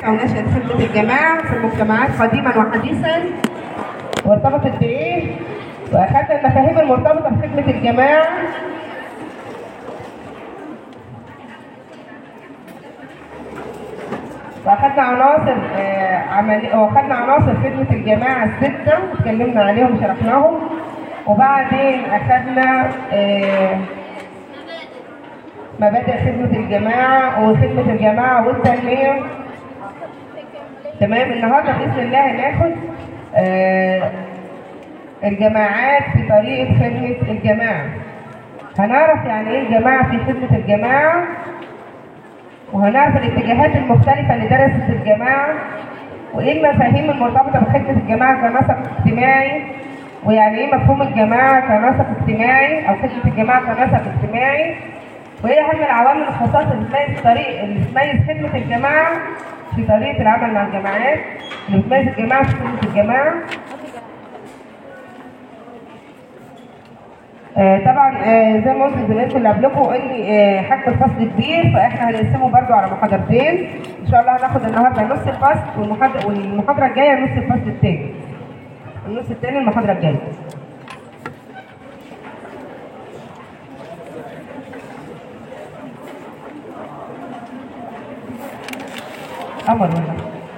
أو نشأت خدمة الجماعة في المجتمعات قديما وحديثا وارتبطت بإيه؟ وأخذنا المفاهيم المرتبطة بخدمة الجماعة واخدنا عناصر آه، عملي واخدنا عناصر خدمة الجماعة الستة اتكلمنا عليهم شرحناهم وبعدين اخدنا آه، مبادئ خدمة الجماعة وخدمة الجماعة والتنمية تمام النهارده بإذن الله هناخد آه، الجماعات في طريقة خدمة الجماعة هنعرف يعني ايه الجماعة في خدمة الجماعة وهنعرف الاتجاهات المختلفة اللي درست الجماعة وايه المفاهيم المرتبطة بخدمة الجماعة كنسق اجتماعي ويعني ايه مفهوم الجماعة كنسق اجتماعي او خدمة الجماعة كنسق اجتماعي وايه اهم العوامل الخاصة اللي بتميز طريق اللي بتميز خدمة الجماعة في طريقة العمل مع الجماعات اللي بتميز الجماعة في خدمة الجماعة آه طبعا آه زي ما قلت زميلكم اللي قبلكم ان آه حجم الفصل كبير فاحنا هنقسمه برضو على محاضرتين ان شاء الله هناخد النهارده نص الفصل والمحاضره والمحاضره الجايه نص الفصل الثاني النص الثاني المحاضره الجايه قمر والله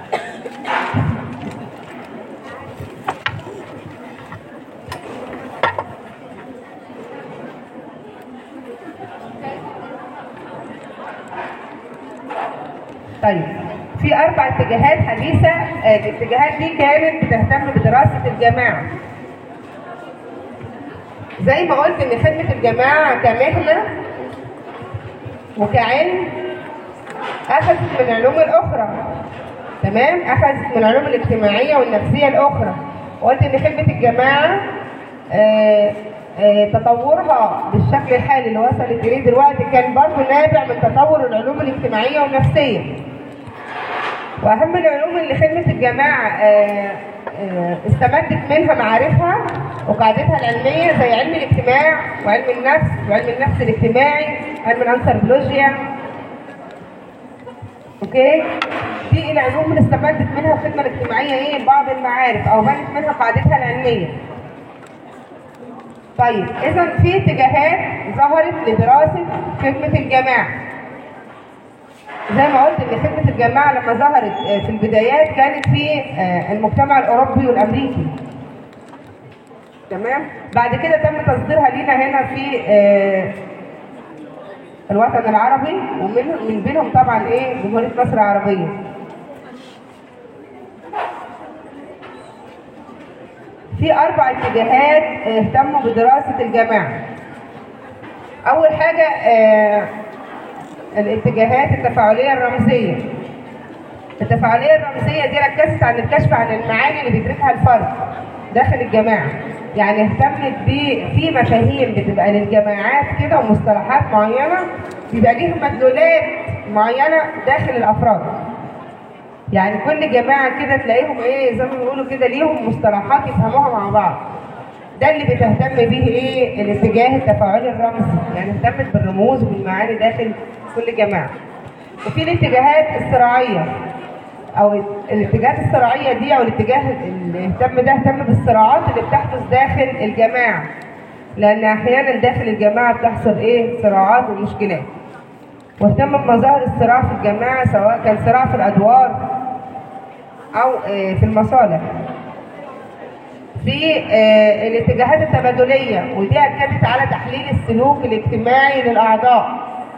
طيب في اربع اتجاهات حديثه آه، الاتجاهات دي كانت بتهتم بدراسه الجماعه زي ما قلت ان خدمه الجماعه كمهنه وكعلم اخذت من العلوم الاخرى تمام اخذت من العلوم الاجتماعيه والنفسيه الاخرى وقلت ان خدمه الجماعه آه، آه، تطورها بالشكل الحالي اللي وصلت اليه دلوقتي كان برضه نابع من تطور العلوم الاجتماعيه والنفسيه واهم العلوم اللي خدمه الجماعه آه، آه، استمدت منها معارفها وقاعدتها العلميه زي علم الاجتماع وعلم النفس وعلم النفس الاجتماعي علم الانثروبولوجيا اوكي دي العلوم اللي استفادت منها الخدمه الاجتماعيه ايه بعض المعارف او بنت منها قاعدتها العلميه طيب اذا في اتجاهات ظهرت لدراسه خدمه الجماعه زي ما قلت ان خدمه الجماعه لما ظهرت آه، في البدايات كانت في آه، المجتمع الاوروبي والامريكي تمام بعد كده تم تصديرها لينا هنا في آه، الوطن العربي ومن من بينهم طبعا ايه جمهوريه مصر العربيه في اربع اتجاهات اهتموا بدراسه الجماعه اول حاجه آه الاتجاهات التفاعليه الرمزيه التفاعليه الرمزيه دي ركزت على الكشف عن المعاني اللي بيدركها الفرد داخل الجماعه يعني اهتمت ب في مفاهيم بتبقى للجماعات كده ومصطلحات معينه بيبقى ليهم مدلولات معينه داخل الافراد يعني كل جماعه كده تلاقيهم ايه زي ما بيقولوا كده ليهم مصطلحات يفهموها مع بعض ده اللي بتهتم به ايه الاتجاه التفاعلي الرمزي يعني اهتمت بالرموز والمعاني داخل كل جماعه وفي الاتجاهات الصراعيه او الاتجاهات الصراعيه دي او الاتجاه اللي اهتم ده اهتم بالصراعات اللي بتحدث داخل الجماعه لان احيانا داخل الجماعه بتحصل ايه صراعات ومشكلات واهتم بمظاهر الصراع في الجماعه سواء كان صراع في الادوار او آه، في المصالح في آه، الاتجاهات التبادليه ودي اكدت على تحليل السلوك الاجتماعي للاعضاء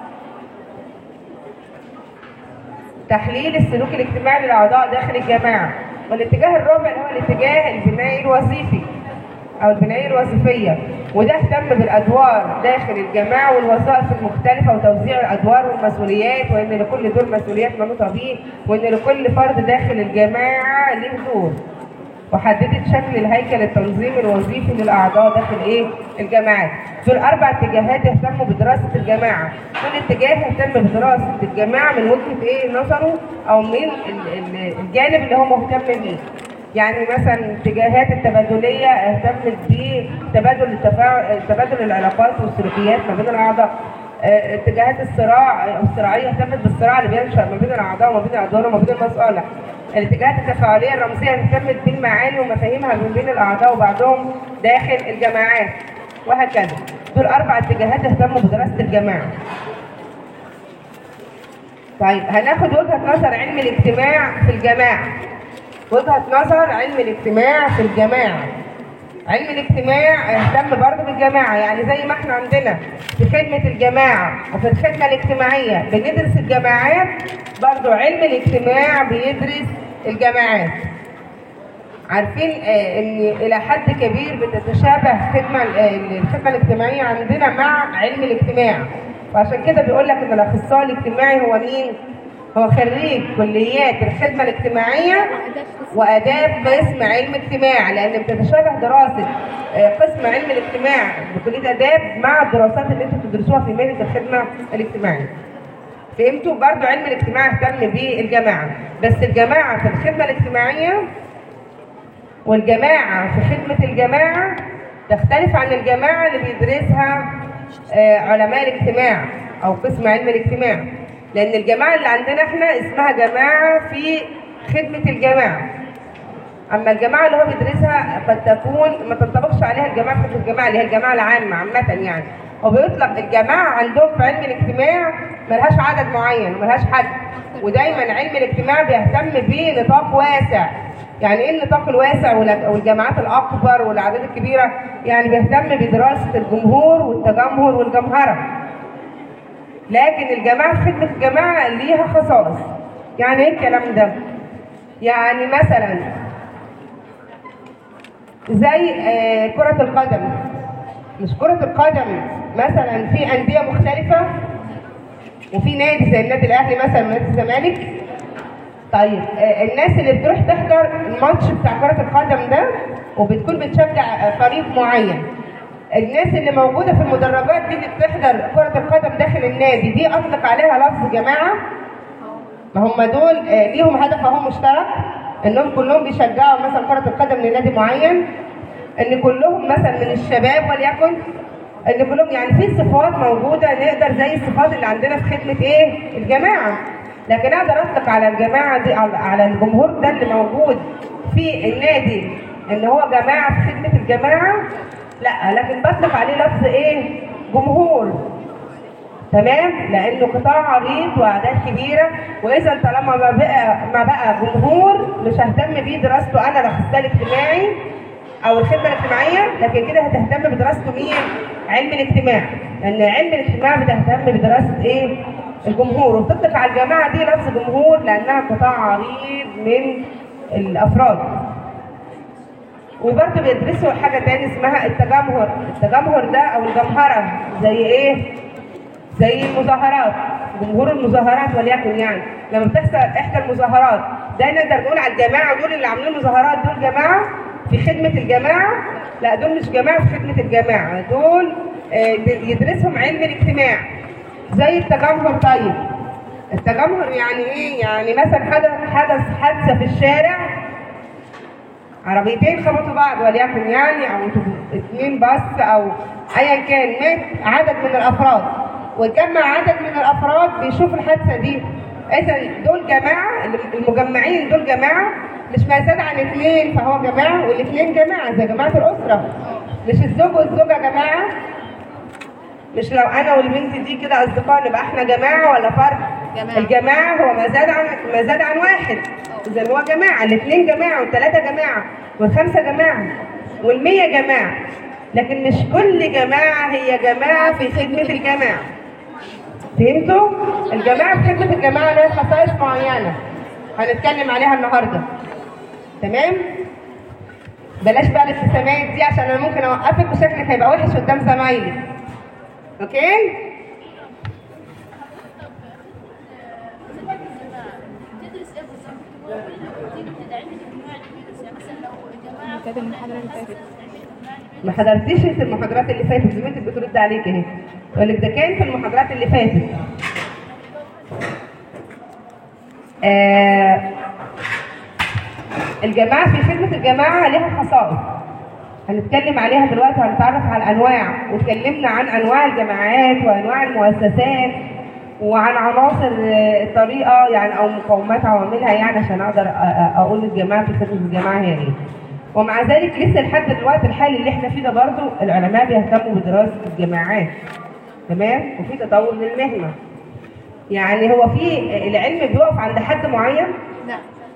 تحليل السلوك الاجتماعي للاعضاء داخل الجماعه والاتجاه الرابع اللي هو الاتجاه البنائي الوظيفي او البنائيه الوظيفيه وده اهتم بالادوار داخل الجماعه والوظائف المختلفه وتوزيع الادوار والمسؤوليات وان لكل دور مسؤوليات منوطه به وان لكل فرد داخل الجماعه له دور وحددت شكل الهيكل التنظيمي الوظيفي للاعضاء داخل ايه الجماعات دول اربع اتجاهات يهتموا بدراسه الجماعه كل اتجاه يهتم بدراسه الجماعه من وجهه ايه نظره او من ال- ال- الجانب اللي هو مهتم بيه يعني مثلا الاتجاهات التبادليه اهتمت بتبادل التفاعل تبادل العلاقات والسلوكيات ما بين الاعضاء آه، اتجاهات الصراع او الصراعيه اهتمت بالصراع اللي بينشا ما بين الاعضاء وما بين الادوار وما بين المصالح الاتجاهات التفاعليه الرمزيه اهتمت بالمعاني ومفاهيمها من بين الاعضاء وبعضهم داخل الجماعات وهكذا دول اربع اتجاهات اهتموا بدراسه الجماعه طيب هناخد وجهه نظر علم الاجتماع في الجماعه وجهه نظر علم الاجتماع في الجماعه علم الاجتماع اهتم برضه بالجماعه يعني زي ما احنا عندنا في خدمه الجماعه وفي الخدمه الاجتماعيه بندرس الجماعات برضه علم الاجتماع بيدرس الجماعات عارفين آه، ان الى حد كبير بتتشابه الخدمه آه، الخدمه الاجتماعيه عندنا مع علم الاجتماع وعشان كده بيقول لك ان الاخصائي الاجتماعي هو مين؟ هو خريج كليات الخدمه الاجتماعيه واداب قسم علم اجتماع لان بتتشابه دراسه آه، قسم علم الاجتماع بكليه اداب مع الدراسات اللي انتوا بتدرسوها في ماده الخدمه الاجتماعيه. فهمتوا برضو علم الاجتماع اهتم بالجماعه بس الجماعه في الخدمه الاجتماعيه والجماعة في خدمة الجماعة تختلف عن الجماعة اللي بيدرسها آه، علماء الاجتماع أو قسم علم الاجتماع لأن الجماعة اللي عندنا احنا اسمها جماعة في خدمة الجماعة أما الجماعة اللي هو بيدرسها قد تكون ما تنطبقش عليها الجماعة في خدمة الجماعة اللي هي الجماعة العامة عامة يعني وبيطلق الجماعة عندهم في علم الاجتماع ملهاش عدد معين وملهاش حد ودايما علم الاجتماع بيهتم بنطاق واسع يعني ايه النطاق الواسع ولا- والجامعات الاكبر والاعداد الكبيره يعني بيهتم بدراسه الجمهور والتجمهر والجمهره لكن الجماعه في خدمه الجماعه ليها خصائص يعني ايه الكلام ده يعني مثلا زي آه، كره القدم مش كره القدم مثلا في انديه مختلفه وفي نادي زي النادي الاهلي مثلا ونادي الزمالك طيب آه، الناس اللي بتروح تحضر الماتش بتاع كرة القدم ده وبتكون بتشجع آه، فريق معين الناس اللي موجودة في المدرجات دي اللي بتحضر كرة القدم داخل النادي دي أطلق عليها لفظ جماعة ما هم دول آه، ليهم هدف اهو مشترك انهم كلهم بيشجعوا مثلا كرة القدم لنادي معين ان كلهم مثلا من الشباب وليكن ان كلهم يعني في صفات موجودة نقدر زي الصفات اللي عندنا في خدمة ايه؟ الجماعة لكن اقدر اطلق على الجماعة دي على على الجمهور ده اللي موجود في النادي ان هو جماعة في خدمة الجماعة لا لكن بطلق عليه لفظ ايه؟ جمهور تمام لانه قطاع عريض واعداد كبيره واذا طالما ما بقى ما بقى جمهور مش ههتم بيه دراسته انا الاخصائي الاجتماعي او الخدمه الاجتماعيه لكن كده هتهتم بدراسته مين؟ علم الاجتماع لان علم الاجتماع بتهتم بدراسه ايه؟ الجمهور وبتطلق على الجماعه دي لفظ جمهور لانها قطاع عريض من الافراد وبرضه بيدرسوا حاجه تاني اسمها التجمهر التجمهر ده او الجمهره زي ايه؟ زي المظاهرات جمهور المظاهرات وليكن يعني لما بتحصل احدى المظاهرات ده نقدر نقول على الجماعه دول اللي عاملين المظاهرات دول جماعه في خدمه الجماعه لا دول مش جماعه في خدمه الجماعه دول آه، يدرسهم علم الاجتماع زي التجمهر طيب التجمهر يعني ايه يعني مثلا حدث حدث حادثه في الشارع عربيتين خبطوا بعض وليكن يعني او اثنين بس او ايا كان مات عدد من الافراد وجمع عدد من الافراد بيشوفوا الحادثه دي اذا دول جماعه المجمعين دول جماعه مش ما زاد عن اثنين فهو جماعه والاثنين جماعه زي جماعه الاسره مش الزوج والزوجه جماعه مش لو انا والبنت دي كده اصدقاء نبقى احنا جماعه ولا فرد جماعة. الجماعه هو ما زاد عن ما زاد عن واحد اذا هو جماعه الاثنين جماعه والثلاثه جماعه والخمسه جماعه والمية جماعه لكن مش كل جماعه هي جماعه في خدمه الجماعه فهمتوا؟ الجماعه في خدمه الجماعه لها خصائص معينه هنتكلم عليها النهارده تمام؟ بلاش بقى الابتسامات دي عشان انا ممكن اوقفك وشكلك هيبقى وحش قدام زمايلي اوكي؟ تدرس ايه بالظبط؟ هو كل اللي قلتيه ده علم الاجتماع اللي بيدرس يعني مثلا لو الجماعه كانت المحاضرة اللي فاتت. علم الاجتماع اللي بيدرس ما حضرتيش انت المحاضرات اللي فاتت زميلتك بترد عليك اهي تقول لك ده كان في المحاضرات اللي فاتت آه الجماعه في خدمه الجماعه لها خصائص هنتكلم عليها دلوقتي هنتعرف على الانواع واتكلمنا عن انواع الجماعات وانواع المؤسسات وعن عناصر آه، الطريقه يعني او مقومات عواملها يعني عشان اقدر أ- أ- اقول الجماعه في خدمه الجماعه هي ايه. ومع ذلك لسه لحد الوقت الحالي اللي احنا فيه ده برضه العلماء بيهتموا بدراسه الجماعات. تمام؟ وفي تطور للمهنه. يعني هو في العلم بيقف عند حد معين لا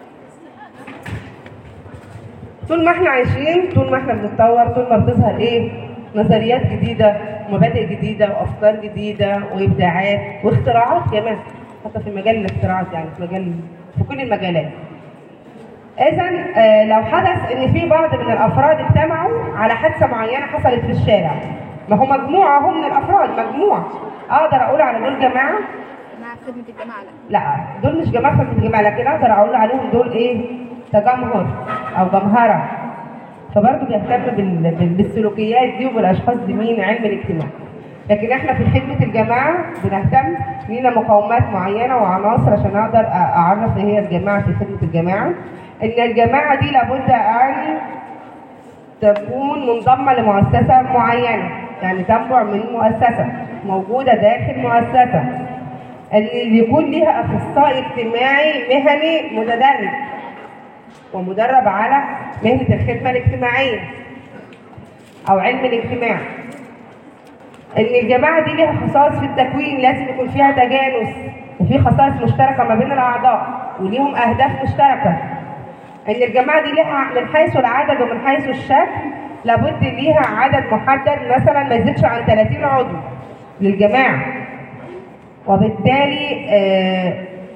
طول ما احنا عايشين طول ما احنا بنتطور طول ما بتظهر ايه نظريات جديده ومبادئ جديده وافكار جديده وابداعات واختراعات كمان حتى في مجال الاختراعات يعني في مجال في كل المجالات اذا آه، لو حدث ان في بعض من الافراد اجتمعوا على حادثه معينه حصلت في الشارع ما هو مجموعه هم من الافراد مجموعه اقدر اقول على دول جماعه مع خدمة الجماعة لا لا دول مش جماعه في الجماعه لكن اقدر اقول عليهم دول ايه تجمهر او جمهره فبرضه بيهتم بال- بال- بالسلوكيات دي وبالاشخاص دي مين علم الاجتماع لكن احنا في خدمه الجماعه بنهتم لينا مقومات معينه وعناصر عشان اقدر أ- اعرف ايه هي الجماعه في خدمه الجماعه ان الجماعه دي لابد ان تكون منضمه لمؤسسه معينه يعني تنبع من مؤسسه موجوده داخل مؤسسه ان يكون ليها اخصائي اجتماعي مهني متدرب ومدرب على مهنه الخدمه الاجتماعيه او علم الاجتماع ان الجماعه دي ليها خصائص في التكوين لازم يكون فيها تجانس وفي خصائص مشتركه ما بين الاعضاء وليهم اهداف مشتركه ان الجماعه دي ليها من حيث العدد ومن حيث الشكل لابد ليها عدد محدد مثلا ما يزيدش عن 30 عضو للجماعه وبالتالي آه،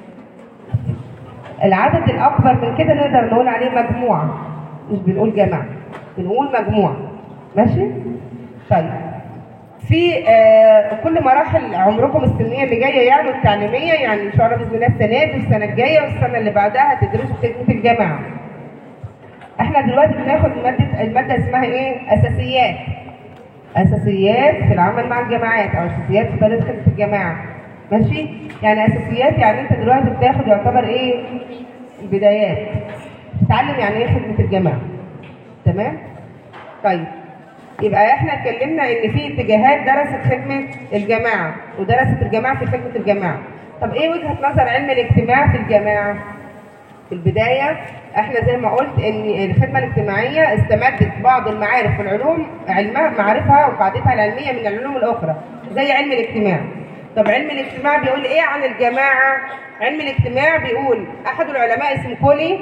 العدد الاكبر من كده نقدر نقول عليه مجموعه مش بنقول جماعه بنقول مجموعه ماشي طيب في آه، كل مراحل عمركم السنيه اللي جايه يعني والتعليميه يعني ان شاء الله باذن الله السنه دي والسنه الجايه والسنه اللي بعدها هتدرسوا خدمه الجامعه احنا دلوقتي بناخد ماده الماده اسمها ايه اساسيات اساسيات في العمل مع الجماعات او اساسيات في طريقه خدمه الجماعه ماشي يعني اساسيات يعني انت دلوقتي بتاخد يعتبر ايه البدايات تتعلم يعني ايه خدمه الجماعه تمام طيب يبقى احنا اتكلمنا ان في اتجاهات درست خدمه الجماعه ودرست الجماعه في خدمه الجماعه طب ايه وجهه نظر علم الاجتماع في الجماعه في البداية احنا زي ما قلت ان الخدمة الاجتماعية استمدت بعض المعارف والعلوم علمها معارفها وقاعدتها العلمية من العلوم الأخرى زي علم الاجتماع طب علم الاجتماع بيقول ايه عن الجماعة؟ علم الاجتماع بيقول أحد العلماء اسمه كولي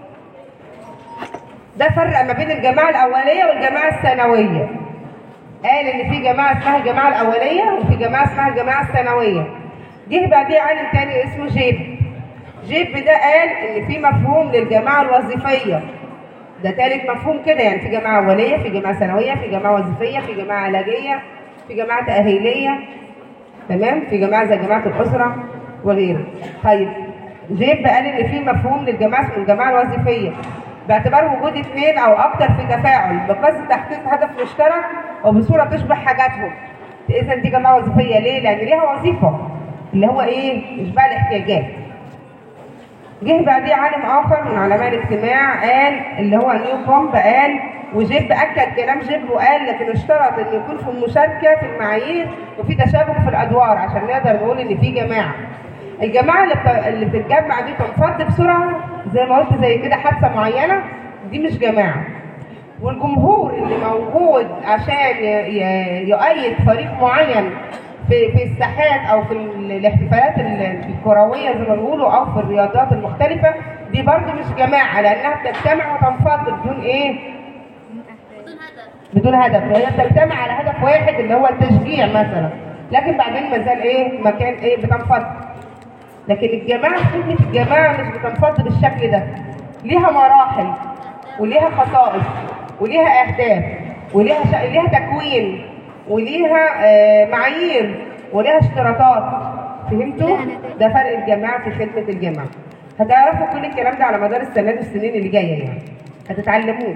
ده فرق ما بين الجماعة الأولية والجماعة الثانوية قال ان في جماعة اسمها الجماعة الأولية وفي جماعة اسمها الجماعة الثانوية جه بعديه عالم تاني اسمه جيب جيب ده قال ان في مفهوم للجماعه الوظيفيه ده تالت مفهوم كده يعني في جماعه اوليه في جماعه ثانويه في جماعه وظيفيه في جماعه علاجيه في جماعه تاهيليه تمام في جماعه زي جماعه الاسره وغيره طيب جيب قال ان في مفهوم للجماعه اسمه الجماعه الوظيفيه باعتبار وجود اثنين او اكثر في تفاعل بقصد تحقيق هدف مشترك وبصوره تشبه حاجاتهم اذا دي جماعه وظيفيه ليه؟ لان ليها وظيفه اللي هو ايه؟ اشباع الاحتياجات جه بعديه عالم اخر من علماء الاجتماع قال اللي هو نيو كومب قال وجيب اكد كلام جيب وقال لكن اشترط ان يكون في مشاركه في المعايير وفي تشابك في الادوار عشان نقدر نقول ان في جماعه. الجماعه اللي بت- اللي بتتجمع دي تنفض بسرعه زي ما قلت زي كده حادثه معينه دي مش جماعه. والجمهور اللي موجود عشان ي- ي- يؤيد فريق معين في في الساحات او في ال- الاحتفالات ال- الكرويه زي ما بيقولوا او في الرياضات المختلفه دي برضو مش جماعه لانها بتجتمع وتنفض بدون ايه؟ بدون هدف بدون هدف هي بتجتمع على هدف واحد اللي هو التشجيع مثلا لكن بعدين ما زال ايه مكان ايه بتنفض لكن الجماعه خدمه الجماعه مش بتنفض بالشكل ده ليها مراحل وليها خصائص وليها اهداف وليها ش... ليها تكوين وليها آه معايير وليها اشتراطات فهمتوا؟ ده فرق الجماعه في خدمه الجماعه هتعرفوا كل الكلام ده على مدار السنوات والسنين اللي جايه يعني هتتعلموه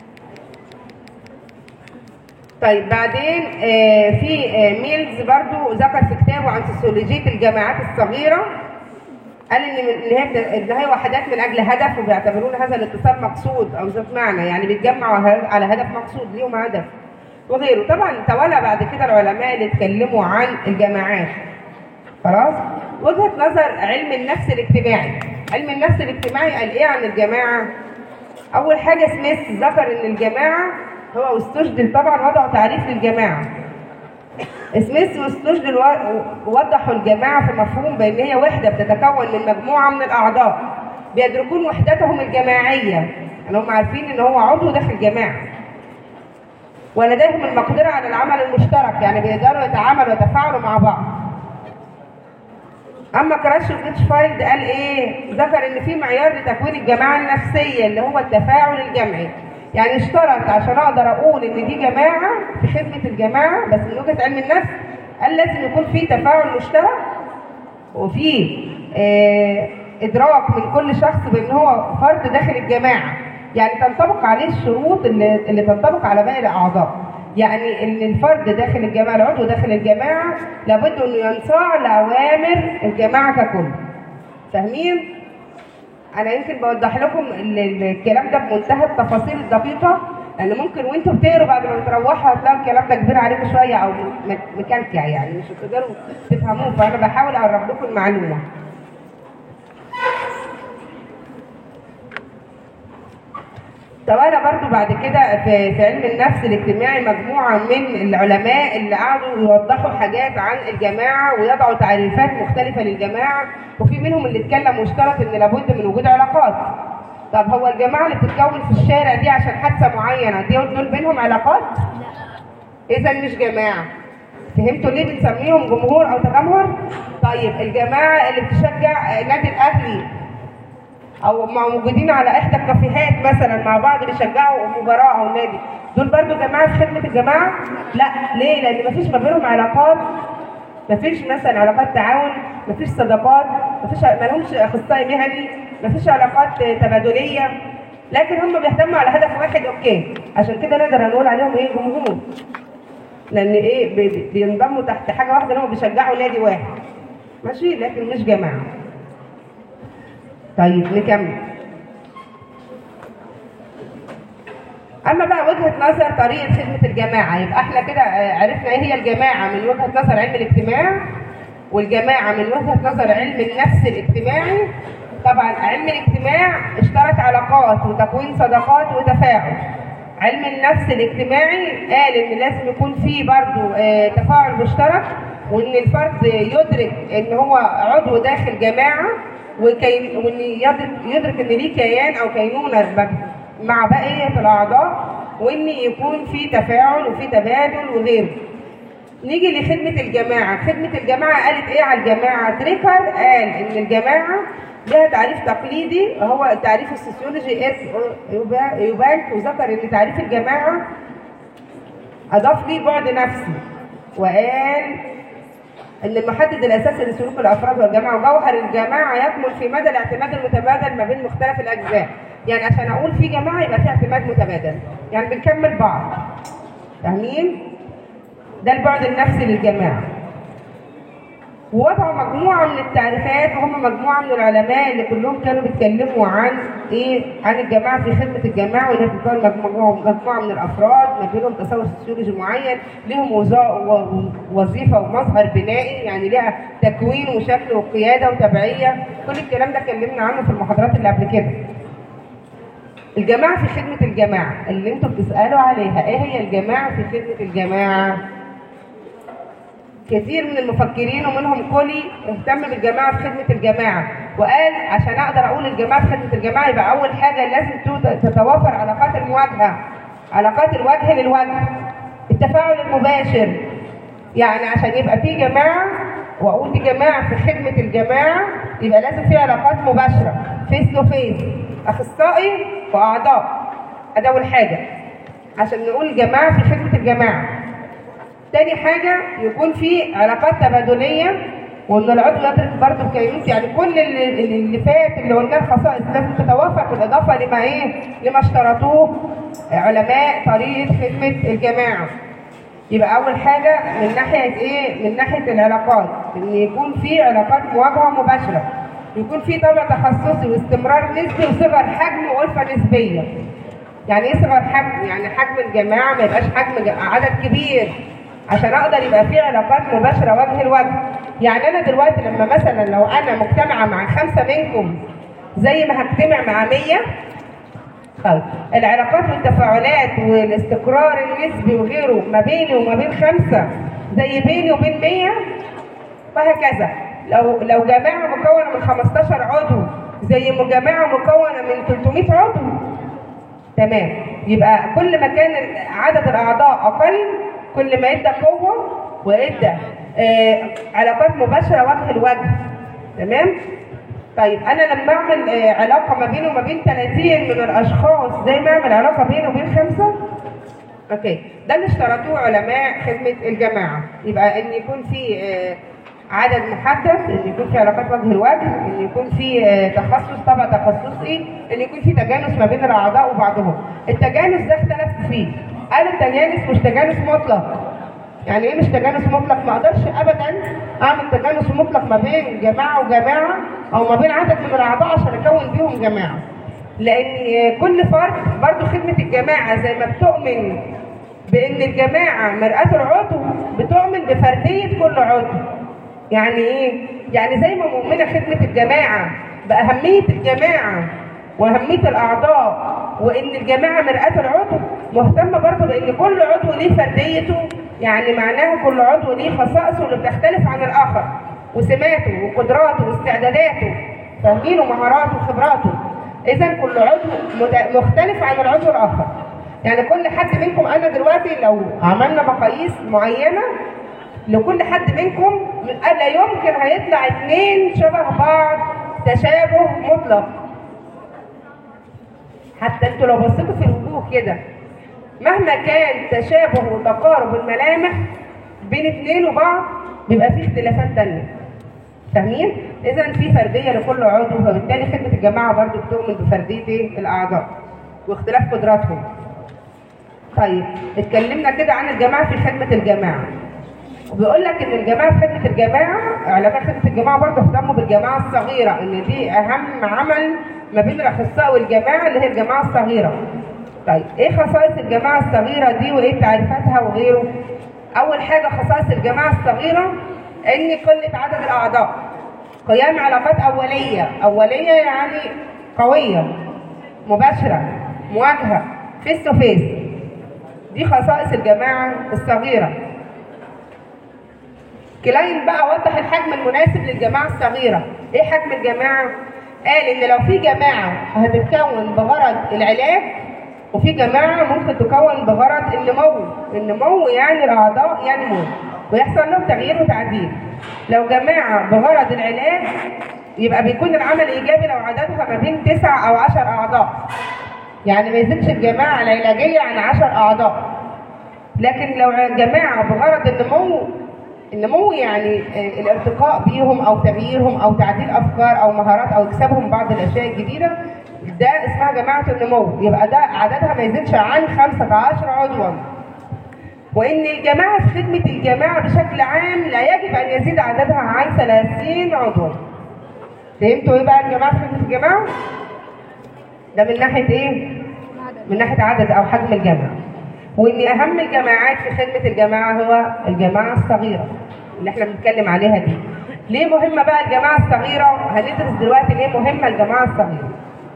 طيب بعدين آه في آه ميلز برضو ذكر في كتابه عن سوسيولوجية الجامعات الصغيرة قال ان من- ان هي بت- ان هي وحدات من اجل هدف وبيعتبرون هذا الاتصال مقصود او ذات معنى يعني بيتجمعوا ه- على هدف مقصود ليهم هدف وغيره طبعا تولى بعد كده العلماء اللي اتكلموا عن الجماعات خلاص وجهه نظر علم النفس الاجتماعي علم النفس الاجتماعي قال ايه عن الجماعه اول حاجه سميث ذكر ان الجماعه هو واستشدل طبعا وضعوا تعريف للجماعه سميث واستشدل و- وضحوا الجماعه في مفهوم بان هي وحده بتتكون من مجموعه من الاعضاء بيدركون وحدتهم الجماعيه يعني هم عارفين ان هو عضو داخل جماعه ولديهم المقدره على العمل المشترك يعني بيقدروا يتعاملوا ويتفاعلوا مع بعض اما كراش وجيتشفايلد قال ايه ذكر ان في معيار لتكوين الجماعه النفسيه اللي هو التفاعل الجمعي يعني اشترط عشان اقدر اقول ان دي جماعه في خدمه الجماعه بس من وجهه علم النفس قال لازم يكون في تفاعل مشترك وفي آه ادراك من كل شخص بان هو فرد داخل الجماعه يعني تنطبق عليه الشروط اللي, اللي تنطبق على باقي الاعضاء يعني ان الفرد داخل الجماعه العضو داخل الجماعه لابد انه ينصاع لاوامر الجماعه ككل فاهمين انا يمكن بوضح لكم ال- ال- الكلام ده بمنتهى التفاصيل الدقيقه لان ممكن وانتوا بتقروا بعد ما بتروحوا هتلاقوا الكلام ده كبير عليكم شويه او م- م- مكلكع يعني مش هتقدروا تفهموه فانا بحاول اقرب لكم المعلومه توالى برضو بعد كده في, في علم النفس الاجتماعي مجموعة من العلماء اللي قعدوا يوضحوا حاجات عن الجماعة ويضعوا تعريفات مختلفة للجماعة وفي منهم اللي اتكلم واشترط ان لابد من وجود علاقات طب هو الجماعة اللي بتتكون في الشارع دي عشان حادثة معينة دي دول بينهم علاقات؟ إذا مش جماعة فهمتوا ليه بنسميهم جمهور أو تجمهر؟ طيب الجماعة اللي بتشجع نادي الأهلي او مع موجودين على احدى الكافيهات مثلا مع بعض بيشجعوا مباراه او نادي دول برضو جماعه في خدمه الجماعه لا ليه لان مفيش ما بينهم علاقات مفيش مثلا علاقات تعاون مفيش صداقات مفيش ما لهمش اخصائي مهني مفيش علاقات تبادليه لكن هم بيهتموا على هدف واحد اوكي عشان كده نقدر نقول عليهم ايه جمهور لان ايه بي- بينضموا تحت حاجه واحده ان هم بيشجعوا نادي واحد ماشي لكن مش جماعه طيب نكمل اما بقى وجهه نظر طريقه خدمه الجماعه يبقى احنا كده آه، عرفنا ايه هي الجماعه من وجهه نظر علم الاجتماع والجماعه من وجهه نظر علم النفس الاجتماعي طبعا علم الاجتماع اشترط علاقات وتكوين صداقات وتفاعل علم النفس الاجتماعي قال ان لازم يكون في برضه آه، تفاعل مشترك وان الفرد يدرك ان هو عضو داخل جماعه وكي وان يدرك, يدرك ان ليه كيان او كينونه ب- مع بقيه الاعضاء وان يكون في تفاعل وفي تبادل وغيره نيجي لخدمة الجماعة خدمة الجماعة قالت ايه على الجماعة تريكر قال ان الجماعة لها تعريف تقليدي هو التعريف السوسيولوجي اس يوبا- يوبالك وذكر ان تعريف الجماعة اضاف ليه بعد نفسي وقال ان المحدد الاساسي لسلوك الافراد والجماعه وجوهر الجماعه يكمن في مدى الاعتماد المتبادل ما بين مختلف الاجزاء يعني عشان اقول في جماعه يبقى في اعتماد متبادل يعني بنكمل بعض فاهمين ده البعد النفسي للجماعه ووضعوا مجموعه من التعريفات وهم مجموعه من العلماء اللي كلهم كانوا بيتكلموا عن ايه عن الجماعه في خدمه الجماعه وانها بتكون مجموعه مجموعه من الافراد ما بينهم تصور سوسيولوجي معين لهم وظا- و- وظيفه ومظهر بنائي يعني لها تكوين وشكل وقياده وتبعيه كل الكلام ده اتكلمنا عنه في المحاضرات اللي قبل كده الجماعه في خدمه الجماعه اللي انتوا بتسالوا عليها ايه هي الجماعه في خدمه الجماعه كثير من المفكرين ومنهم كولي اهتم بالجماعه في خدمه الجماعه وقال عشان اقدر اقول الجماعه في خدمه الجماعه يبقى اول حاجه لازم تو- تتوافر علاقات المواجهه علاقات الوجه للوجه التفاعل المباشر يعني عشان يبقى في جماعه واقول دي جماعه في خدمه الجماعه يبقى لازم في علاقات مباشره فيس تو فيس اخصائي واعضاء ده اول حاجه عشان نقول جماعه في خدمه الجماعه تاني حاجة يكون في علاقات تبادلية وان العضو يدرك برضه بكينونته يعني كل اللي, اللي فات اللي قلناه الخصائص لازم تتوافق بالاضافه لما ايه لما اشترطوه علماء طريقه خدمه الجماعه يبقى اول حاجه من ناحيه ايه من ناحيه العلاقات ان يكون في علاقات مواجهه مباشره يكون في طابع تخصصي واستمرار نسبي وصغر حجم وألفة نسبية يعني ايه صغر حجم؟ يعني حجم الجماعة ما يبقاش حجم ج- عدد كبير عشان اقدر يبقى في علاقات مباشرة وجه لوجه يعني انا دلوقتي لما مثلا لو انا مجتمعة مع خمسة منكم زي ما هجتمع مع 100 طيب العلاقات والتفاعلات والاستقرار النسبي وغيره ما بيني وما بين خمسة زي بيني وبين 100 وهكذا لو لو جماعة مكونة من 15 عضو زي ما جماعة مكونة من 300 عضو تمام يبقى كل ما كان عدد الأعضاء أقل كل ما ادى قوة وادى آه علاقات مباشرة وجه لوجه تمام طيب انا لما اعمل آه، علاقه ما بيني وما بين 30 من الاشخاص زي ما اعمل علاقه بيني وبين خمسه اوكي ده اللي اشترطوه علماء خدمه الجماعه يبقى ان يكون في آه، عدد محدد ان يكون في علاقات وجه لوجه ان يكون في آه، تخصص طبع تخصصي ان يكون في تجانس ما بين الاعضاء وبعضهم التجانس ده اختلف فيه قال التجانس مش تجانس مطلق يعني ايه مش تجانس مطلق ما اقدرش ابدا اعمل تجانس مطلق ما بين جماعه وجماعه او ما بين عدد من الاعضاء عشان اكون بيهم جماعه لان كل فرد برضو خدمه الجماعه زي ما بتؤمن بان الجماعه مرآة العضو بتؤمن بفرديه كل عضو يعني ايه يعني زي ما مؤمنه خدمه الجماعه باهميه الجماعه واهميه الاعضاء وان الجماعه مرآة العضو مهتمه برضه بان كل عضو ليه فرديته يعني معناها كل عضو ليه خصائصه اللي بتختلف عن الاخر وسماته وقدراته واستعداداته فاهمين ومهاراته وخبراته اذا كل عضو مت- مختلف عن العضو الاخر يعني كل حد منكم انا دلوقتي لو عملنا مقاييس معينه لكل حد منكم لا يمكن هيطلع اتنين شبه بعض تشابه مطلق حتى انتوا لو بصيتوا في الوجوه كده مهما كان تشابه وتقارب الملامح بين اتنين وبعض بيبقى فيه اختلافات تانية فاهمين؟ إذا في فردية لكل عضو فبالتالي خدمة الجماعة برضو بتؤمن بفردية إيه؟ الأعضاء واختلاف قدراتهم. طيب اتكلمنا كده عن الجماعة في خدمة الجماعة. وبيقول لك ان الجماعه في خدمه الجماعه علماء خدمه الجماعه برضه اهتموا بالجماعه الصغيره ان دي اهم عمل ما بين الاخصائي والجماعه اللي هي الجماعه الصغيره. طيب ايه خصائص الجماعه الصغيره دي وايه تعريفاتها وغيره؟ اول حاجه خصائص الجماعه الصغيره ان قله عدد الاعضاء. قيام علاقات اوليه، اوليه يعني قويه مباشره مواجهه فيس تو فيس. دي خصائص الجماعه الصغيره. كلاين بقى وضح الحجم المناسب للجماعة الصغيرة ايه حجم الجماعة قال ان لو في جماعة هتتكون بغرض العلاج وفي جماعة ممكن تكون بغرض النمو النمو يعني الاعضاء ينمو ويحصل لهم تغيير وتعديل لو جماعة بغرض العلاج يبقى بيكون العمل ايجابي لو عددها ما بين تسع او عشر اعضاء يعني ما يزيدش الجماعة العلاجية عن عشر اعضاء لكن لو جماعة بغرض النمو النمو يعني آه، الارتقاء بيهم او تغييرهم او تعديل افكار او مهارات او اكسابهم بعض الاشياء الجديده ده اسمها جماعه النمو يبقى ده عددها ما يزيدش عن 15 عضوا وان الجماعه في خدمه الجماعه بشكل عام لا يجب ان يزيد عددها عن 30 عضوا فهمتوا ايه بقى الجماعه في خدمه الجماعه ده من ناحيه ايه من ناحيه عدد او حجم الجامعه وان اهم الجماعات في خدمه الجماعه هو الجماعه الصغيره اللي احنا بنتكلم عليها دي ليه مهمه بقى الجماعه الصغيره هندرس دلوقتي ليه مهمه الجماعه الصغيره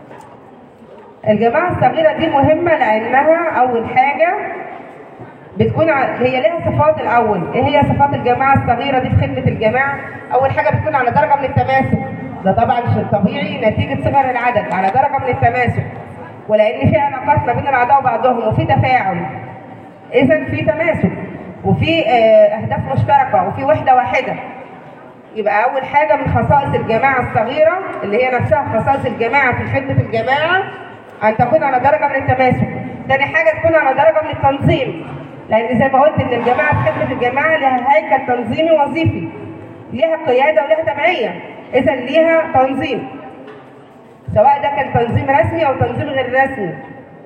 الجماعه الصغيره دي مهمه لانها اول حاجه بتكون ع- هي لها صفات الاول ايه هي صفات الجماعه الصغيره دي في خدمه الجماعه اول حاجه بتكون على درجه من التماسك ده طبعا شيء طبيعي نتيجه صغر العدد على درجه من التماسك ولان في علاقات ما بين الاعضاء وبعضهم وفي تفاعل اذا في تماسك وفي آه، اهداف مشتركه وفي وحده واحده يبقى اول حاجه من خصائص الجماعه الصغيره اللي هي نفسها خصائص الجماعه في خدمه الجماعه ان تكون على درجه من التماسك ثاني حاجه تكون على درجه من التنظيم لان زي ما قلت ان الجماعه في خدمه الجماعه لها هيكل تنظيمي وظيفي ليها قياده ولها تبعيه اذا ليها تنظيم سواء ده كان تنظيم رسمي او تنظيم غير رسمي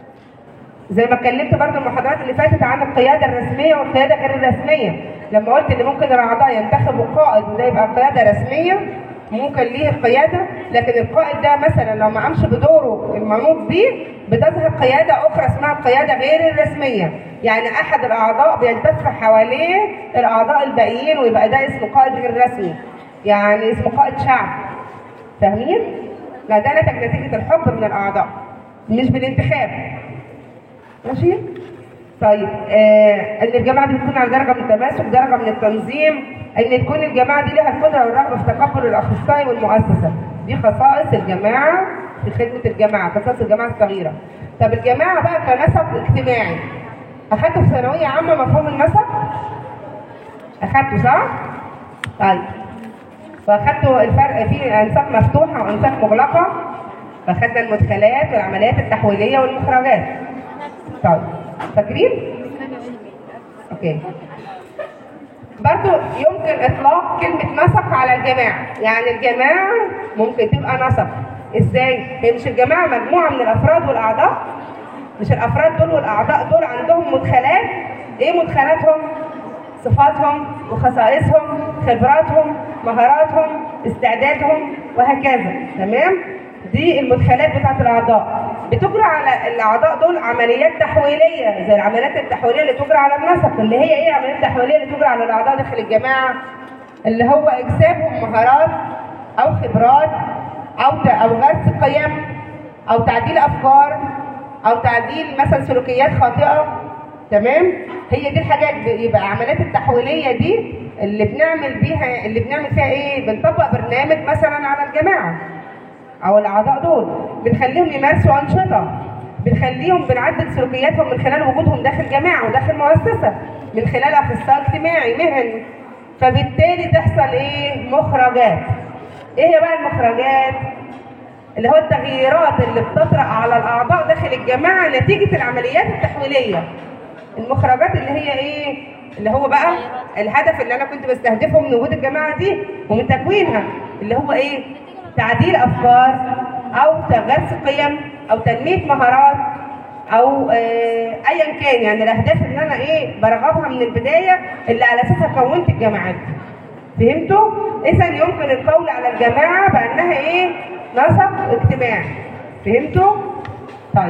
زي ما اتكلمت برضو المحاضرات اللي فاتت عن القياده الرسميه والقياده غير الرسميه لما قلت ان ممكن الاعضاء ينتخبوا قائد وده يبقى قياده رسميه ممكن ليه القياده لكن القائد ده مثلا لو ما قامش بدوره المنوط بيه بتظهر قياده اخرى اسمها القياده غير الرسميه يعني احد الاعضاء بيلتف حواليه الاعضاء الباقيين ويبقى ده اسمه قائد غير رسمي يعني اسمه قائد شعب فاهمين؟ لا ده نتج نتيجه الحب من الاعضاء مش بالانتخاب ماشي؟ طيب آه ان الجماعه دي تكون على درجه من التماسك درجه من التنظيم ان تكون الجماعه دي لها القدره والرغبه في تقبل الاخصائي والمؤسسه دي خصائص الجماعه في خدمه الجماعه خصائص الجماعه الصغيره طب الجماعه بقى كنسق اجتماعي اخدتوا في ثانويه عامه مفهوم النسق اخدتوا صح طيب واخدتوا الفرق في انساق مفتوحه وانساق مغلقه فاخدنا المدخلات والعمليات التحويليه والمخرجات طيب فاكرين اوكي برضو يمكن اطلاق كلمه نسق على الجماعه يعني الجماعه ممكن تبقى نسق ازاي هي مش الجماعه مجموعه من الافراد والاعضاء مش الافراد دول والاعضاء دول عندهم مدخلات ايه مدخلاتهم صفاتهم وخصائصهم خبراتهم مهاراتهم استعدادهم وهكذا تمام دي المدخلات بتاعت الاعضاء بتجرى على الاعضاء دول عمليات تحويليه زي العمليات التحويليه اللي تجرى على النسق اللي هي ايه العمليات التحويليه اللي تجرى على الاعضاء داخل الجماعه اللي هو اكسابهم مهارات او خبرات او ت- او غرس قيم او تعديل افكار او تعديل مثلا سلوكيات خاطئه تمام هي دي الحاجات يبقى العمليات التحويليه دي اللي بنعمل بيها اللي بنعمل فيها ايه بنطبق برنامج مثلا على الجماعه او الاعضاء دول بنخليهم يمارسوا انشطه بنخليهم بنعدل سلوكياتهم من خلال وجودهم داخل جماعه وداخل مؤسسه من خلال اخصائي اجتماعي مهني فبالتالي تحصل ايه مخرجات ايه هي بقى المخرجات اللي هو التغييرات اللي بتطرأ على الاعضاء داخل الجماعه نتيجه العمليات التحويليه المخرجات اللي هي ايه اللي هو بقى الهدف اللي انا كنت بستهدفه من وجود الجماعه دي ومن تكوينها اللي هو ايه تعديل افكار او غرس قيم او تنميه مهارات او آه، ايا كان يعني الاهداف اللي انا ايه برغبها من البدايه اللي على اساسها كونت الجماعات فهمتوا اذا يمكن القول على الجماعه بانها ايه نسق اجتماعي فهمتوا طيب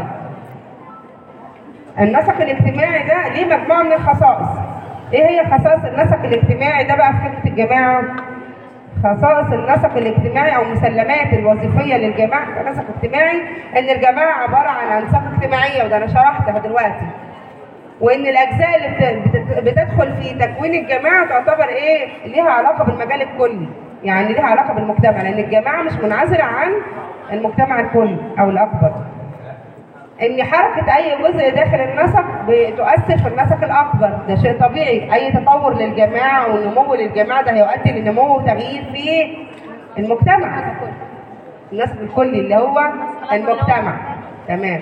النسق الاجتماعي ده ليه مجموعه من الخصائص ايه هي خصائص النسق الاجتماعي ده بقى في خدمه الجماعه خصائص النسق الاجتماعي او مسلمات الوظيفيه للجماعه كنسق اجتماعي ان الجماعه عباره عن انساق اجتماعيه وده انا شرحتها دلوقتي وان الاجزاء اللي بت- بت- بتدخل في تكوين الجماعه تعتبر ايه ليها علاقه بالمجال الكلي يعني ليها علاقه بالمجتمع لان الجماعه مش منعزله عن المجتمع الكلي او الاكبر ان حركه اي جزء داخل النسق بتؤثر في النسق الاكبر ده شيء طبيعي اي تطور للجماعه او نمو للجماعه ده هيؤدي لنمو وتغيير في المجتمع النسق الكلي اللي هو المجتمع تمام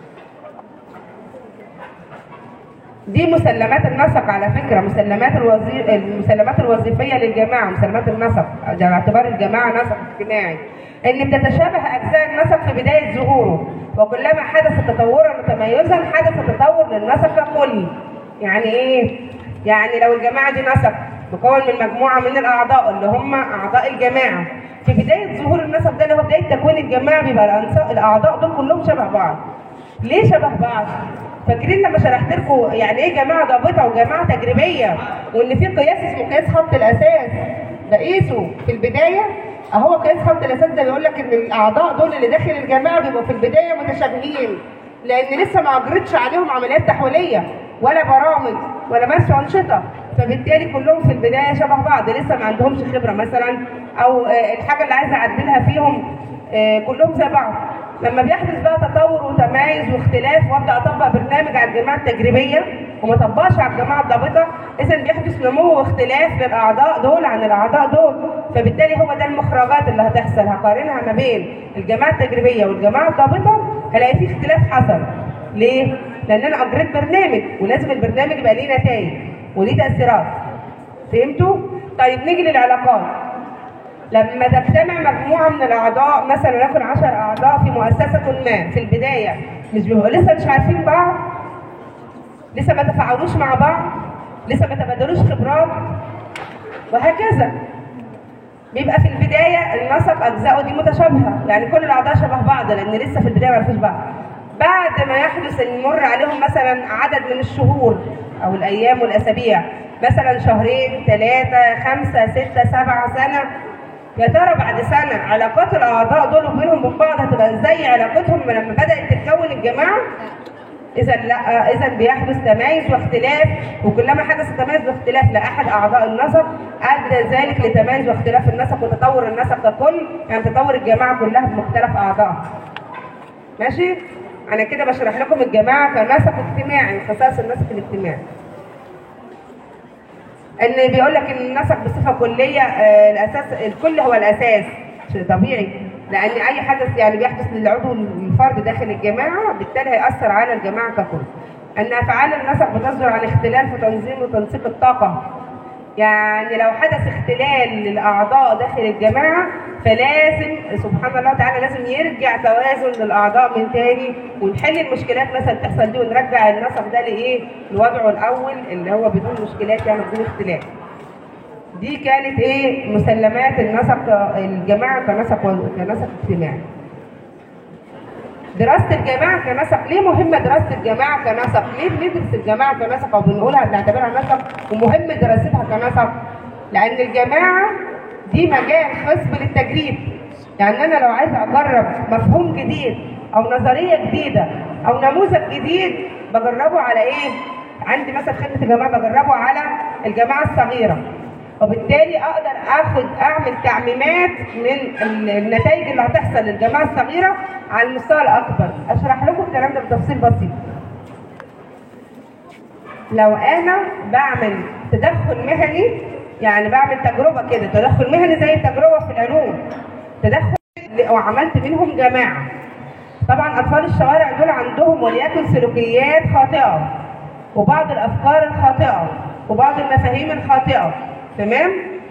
دي مسلمات النسق على فكره مسلمات الوظيف المسلمات الوظيفيه للجماعه مسلمات النسق ده باعتبار الجماعه نسق اجتماعي ان بتتشابه اجزاء النسق في بدايه ظهوره وكلما حدث تطورا متميزا حدث تطور للنسق ككل يعني ايه يعني لو الجماعه دي نسق مكون من مجموعه من الاعضاء اللي هم اعضاء الجماعه في بدايه ظهور النسق ده اللي هو بدايه تكوين الجماعه بيبقى الأنساق- الاعضاء دول كلهم شبه بعض ليه شبه بعض فاكرين لما شرحت لكم يعني ايه جماعه ضابطه وجماعه تجريبيه وان في قياس اسمه قياس خط الاساس بقيسه في البدايه اهو قياس خط الاساس ده بيقول لك ان الاعضاء دول اللي داخل الجماعه بيبقوا في البدايه متشابهين لان لسه ما اجرتش عليهم عمليات تحويليه ولا برامج ولا مارسوا انشطه فبالتالي كلهم في البدايه شبه بعض لسه ما عندهمش خبره مثلا او آه، الحاجه اللي عايزه اعدلها فيهم آه، كلهم زي بعض لما بيحدث بقى تطور وتمايز واختلاف وابدا اطبق برنامج على الجماعه التجريبيه وما اطبقش على الجماعه الضابطه اذا بيحدث نمو واختلاف للاعضاء دول عن الاعضاء دول فبالتالي هو ده المخرجات اللي هتحصل هقارنها ما بين الجماعه التجريبيه والجماعه الضابطه هلاقي في اختلاف حصل ليه؟ لان انا اجريت برنامج ولازم البرنامج يبقى ليه نتائج وليه تاثيرات فهمتوا؟ طيب نيجي للعلاقات لما تجتمع مجموعه من الاعضاء مثلا ناخد 10 اعضاء في مؤسسه ما في البدايه مش بيبقوا لسه مش عارفين بعض لسه ما تفاعلوش مع بعض لسه ما تبادلوش خبرات وهكذا بيبقى في البدايه النسق اجزائه دي متشابهه يعني كل الاعضاء شبه بعض لان لسه في البدايه ما يعرفوش بعض بعد ما يحدث ان يمر عليهم مثلا عدد من الشهور او الايام والاسابيع مثلا شهرين ثلاثه خمسه سته سبعه سنه يا ترى بعد سنه علاقات الاعضاء دول وبينهم وبين بعض هتبقى زي علاقتهم لما بدات تتكون الجماعه اذا لا اذا بيحدث تمايز واختلاف وكلما حدث تمايز واختلاف لاحد اعضاء النسق ادى ذلك لتمايز واختلاف النسق وتطور النسق ككل يعني تطور الجماعه كلها بمختلف اعضائها ماشي انا كده بشرح لكم الجماعه كنسق اجتماعي خصائص النسق الاجتماعي ان بيقول لك ان النسق بصفه كليه آه، الاساس الكل هو الاساس شيء طبيعي لان اي حدث يعني بيحدث للعضو الفرد داخل الجماعه بالتالي هياثر على الجماعه ككل ان افعال النسق بتصدر عن اختلال في تنظيم وتنسيق الطاقه يعني لو حدث اختلال للاعضاء داخل الجماعه فلازم سبحان الله تعالى لازم يرجع توازن للاعضاء من تاني ونحل المشكلات مثلا تحصل دي ونرجع النسق ده لايه؟ لوضعه الاول اللي هو بدون مشكلات يعني بدون اختلاف. دي كانت ايه مسلمات النسق الجماعه كنسق كنسق اجتماعي. دراسه الجماعه كنسق ليه مهمه دراسه الجماعه كنسق؟ ليه بندرس الجماعه كنسق او بنقولها بنعتبرها نسق ومهم دراستها كنسق؟ لان الجماعه دي مجال خصب للتجريب. يعني انا لو عايزه اجرب مفهوم جديد او نظريه جديده او نموذج جديد بجربه على ايه؟ عندي مثلا خدمه الجماعه بجربه على الجماعه الصغيره. وبالتالي اقدر اخد اعمل تعميمات من ال- النتائج اللي هتحصل للجماعه الصغيره على المستوى الاكبر اشرح لكم الكلام ده بتفصيل بسيط لو انا بعمل تدخل مهني يعني بعمل تجربه كده تدخل مهني زي التجربه في العلوم تدخل وعملت منهم جماعه طبعا اطفال الشوارع دول عندهم وليكن سلوكيات خاطئه وبعض الافكار الخاطئه وبعض المفاهيم الخاطئه تمام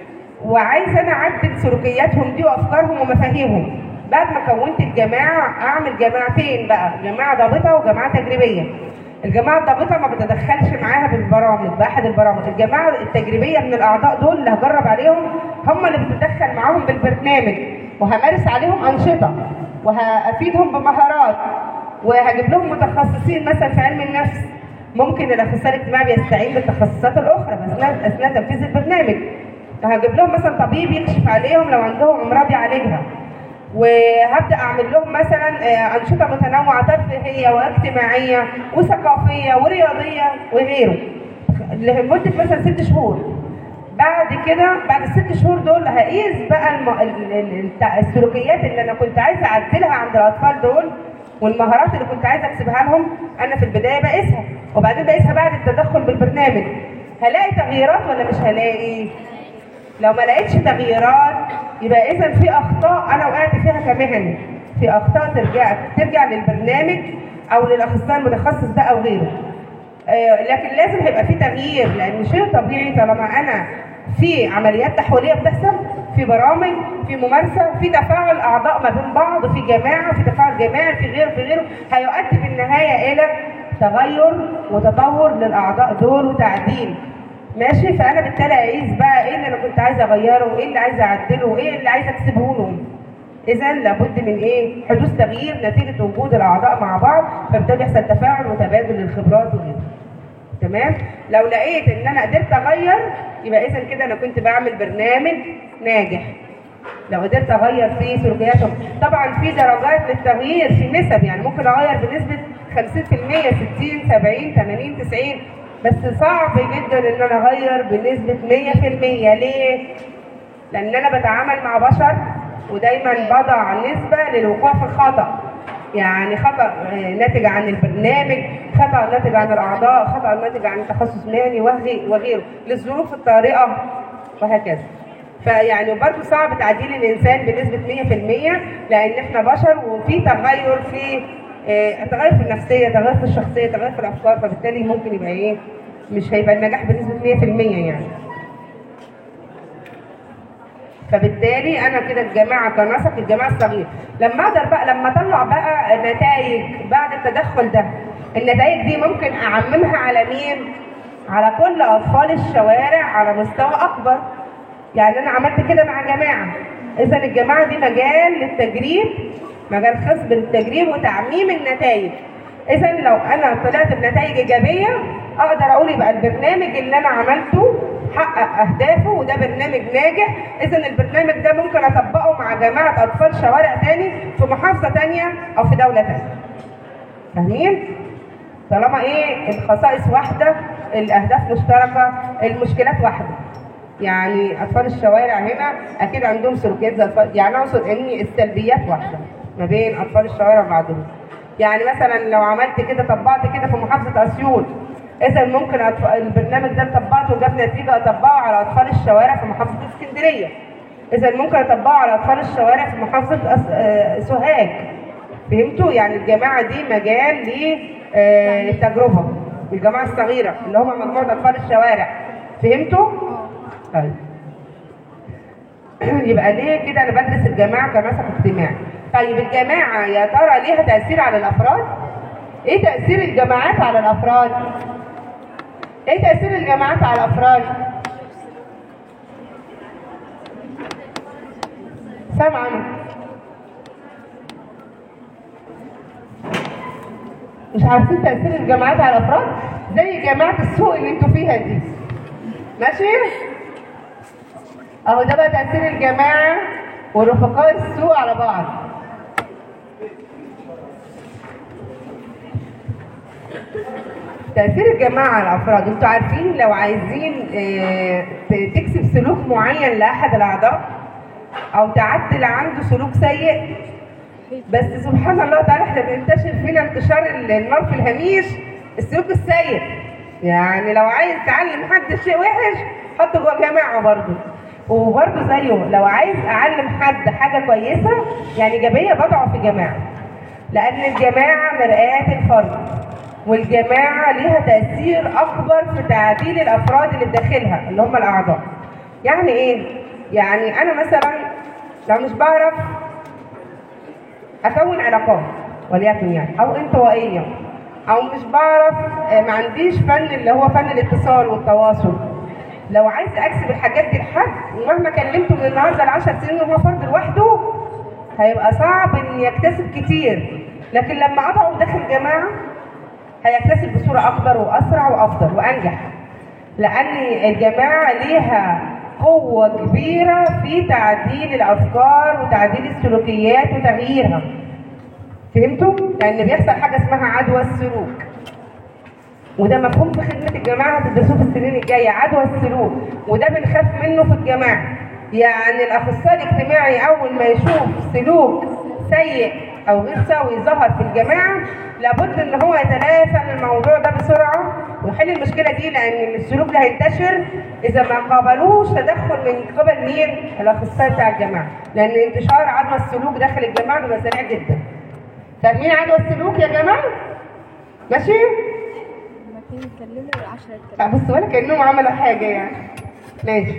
وعايز انا اعدل سلوكياتهم دي وافكارهم ومفاهيمهم بعد ما كونت الجماعه اعمل جماعتين بقى جماعه ضابطه وجماعه تجريبيه الجماعه الضابطه ما بتدخلش معاها بالبرامج باحد البرامج الجماعه التجريبيه من الاعضاء دول اللي هجرب عليهم هم اللي بتتدخل معاهم بالبرنامج وهمارس عليهم انشطه وهافيدهم بمهارات وهجيب لهم متخصصين مثلا في علم النفس ممكن الاخصائي الاجتماعي بيستعين بالتخصصات الاخرى بس اثناء اثناء تنفيذ البرنامج هجيب لهم مثلا طبيب يكشف عليهم لو عندهم امراض يعالجها وهبدا اعمل لهم مثلا آه، انشطه متنوعه ترفيهيه واجتماعيه وثقافيه ورياضيه وغيره لمده مثلا ست شهور بعد كده بعد الست شهور دول هقيس بقى الم... ال- ال- الت- السلوكيات اللي انا كنت عايزه اعدلها عند الاطفال دول والمهارات اللي كنت عايزه اكسبها لهم انا في البدايه بقيسها وبعدين بقيسها بعد التدخل بالبرنامج هلاقي تغييرات ولا مش هلاقي؟ لو ما لقيتش تغييرات يبقى اذا في اخطاء انا وقعت فيها كمهني في اخطاء ترجع ترجع للبرنامج او للاخصائي المتخصص ده او غيره آه، لكن لازم هيبقى في تغيير لان شيء طبيعي طالما انا في عمليات تحويليه بتحصل في برامج في ممارسه في تفاعل اعضاء ما بين بعض في جماعه في تفاعل جماعي في غيره في غيره هيؤدي في النهايه الى تغير وتطور للاعضاء دول وتعديل ماشي فانا بالتالي اقيس بقى ايه اللي انا كنت عايزه اغيره وايه اللي عايزه اعدله وايه اللي عايزه اكسبه لهم اذا لابد من ايه حدوث تغيير نتيجه وجود الاعضاء مع بعض فبالتالي يحصل تفاعل وتبادل للخبرات وغيره تمام لو لقيت ان انا قدرت اغير يبقى اذا كده انا كنت بعمل برنامج ناجح لو قدرت اغير في سلوكياتهم طبعا في درجات للتغيير في نسب يعني ممكن اغير بنسبه 50% 60 70 80 90 بس صعب جدا ان انا اغير بنسبه 100% ليه؟ لان انا بتعامل مع بشر ودايما بضع نسبه للوقوع في الخطا يعني خطا آه، ناتج عن البرنامج خطا ناتج عن الاعضاء خطا ناتج عن تخصص مهني وغي- وغيره للظروف الطارئه وهكذا فيعني برضه صعب تعديل الانسان بنسبه 100% لان احنا بشر وفي تغير في آه، تغير في النفسيه تغير في الشخصيه تغير في الافكار فبالتالي ممكن يبقى ايه مش هيبقى النجاح بنسبه 100% يعني فبالتالي انا كده الجماعه كنسق الجماعه الصغير لما اقدر بقى لما اطلع بقى نتائج بعد التدخل ده النتائج دي ممكن اعممها على مين على كل اطفال الشوارع على مستوى اكبر يعني انا عملت كده مع جماعه اذا الجماعه دي مجال للتجريب مجال خاص بالتجريب وتعميم النتائج اذا لو انا طلعت بنتائج ايجابيه اقدر اقول يبقى البرنامج اللي انا عملته حقق اهدافه وده برنامج ناجح اذا البرنامج ده ممكن اطبقه مع جماعه اطفال شوارع تاني في محافظه تانيه او في دوله تانيه فاهمين طالما ايه الخصائص واحده الاهداف مشتركه المشكلات واحده يعني اطفال الشوارع هنا اكيد عندهم سلوكيات زي الأطفال- يعني اقصد ان السلبيات واحده ما بين اطفال الشوارع وبعضهم يعني مثلا لو عملت كده طبقت كده في محافظه اسيوط اذا ممكن أطف... البرنامج ده طبقته وجاب نتيجه اطبقه على اطفال الشوارع في محافظه اسكندريه اذا ممكن اطبقه على اطفال الشوارع في محافظه أس... آه، سوهاج فهمتوا يعني الجماعه دي مجال للتجربه الجماعه الصغيره اللي هم مجموعه اطفال الشوارع فهمتوا؟ طيب يبقى ليه كده انا بدرس الجماعه كنسق اجتماعي طيب الجماعه يا ترى ليها تاثير على الافراد ايه تاثير الجماعات على الافراد ايه تاثير الجماعات على الافراد سامعه مش عارفين تاثير الجماعات على الافراد زي جماعه السوق اللي انتوا فيها دي ماشي اهو ده بقى تاثير الجماعه ورفقاء السوق على بعض تاثير الجماعه على الافراد انتوا عارفين لو عايزين آه، ت- تكسب سلوك معين لاحد الاعضاء او تعدل عنده سلوك سيء بس سبحان الله تعالى احنا بينتشر فينا انتشار ال- النار في الهميش السلوك السيء يعني لو عايز تعلم حد شيء وحش حطه جوه جماعه برضه وبرضه زيه لو عايز اعلم حد حاجه كويسه يعني ايجابيه بضعه في جماعه لان الجماعه مرآة الفرد والجماعه ليها تاثير اكبر في تعديل الافراد اللي داخلها اللي هم الاعضاء يعني ايه يعني انا مثلا لو مش بعرف اكون علاقات وليكن يعني او انطوائيه او مش بعرف آه، ما عنديش فن اللي هو فن الاتصال والتواصل لو عايز اكسب الحاجات دي لحد ومهما كلمته من النهارده ل 10 سنين وهو فرد لوحده هيبقى صعب ان يكتسب كتير لكن لما اضعه داخل جماعه هيكتسب بصوره اكبر واسرع وافضل وانجح لان الجماعه ليها قوه كبيره في تعديل الافكار وتعديل السلوكيات وتغييرها فهمتوا؟ لان بيحصل حاجه اسمها عدوى السلوك وده مفهوم في خدمه الجماعه هتدرسوه في السنين الجايه عدوى السلوك وده بنخاف منه في الجماعه يعني الاخصائي الاجتماعي اول ما يشوف سلوك سيء او غير سوي ظهر في الجماعه لابد ان هو يتلافى الموضوع ده بسرعه ويحل المشكله دي لان السلوك ده هينتشر اذا ما قابلوش تدخل من قبل مين؟ الاخصائي بتاع الجماعه لان انتشار عدوى السلوك داخل الجماعه بيبقى سريع جدا فاهمين عدوى السلوك يا جماعه؟ ماشي؟ لما كانوا يتكلموا العشرة يتكلموا لا بص ولا كانهم عملوا حاجه يعني ماشي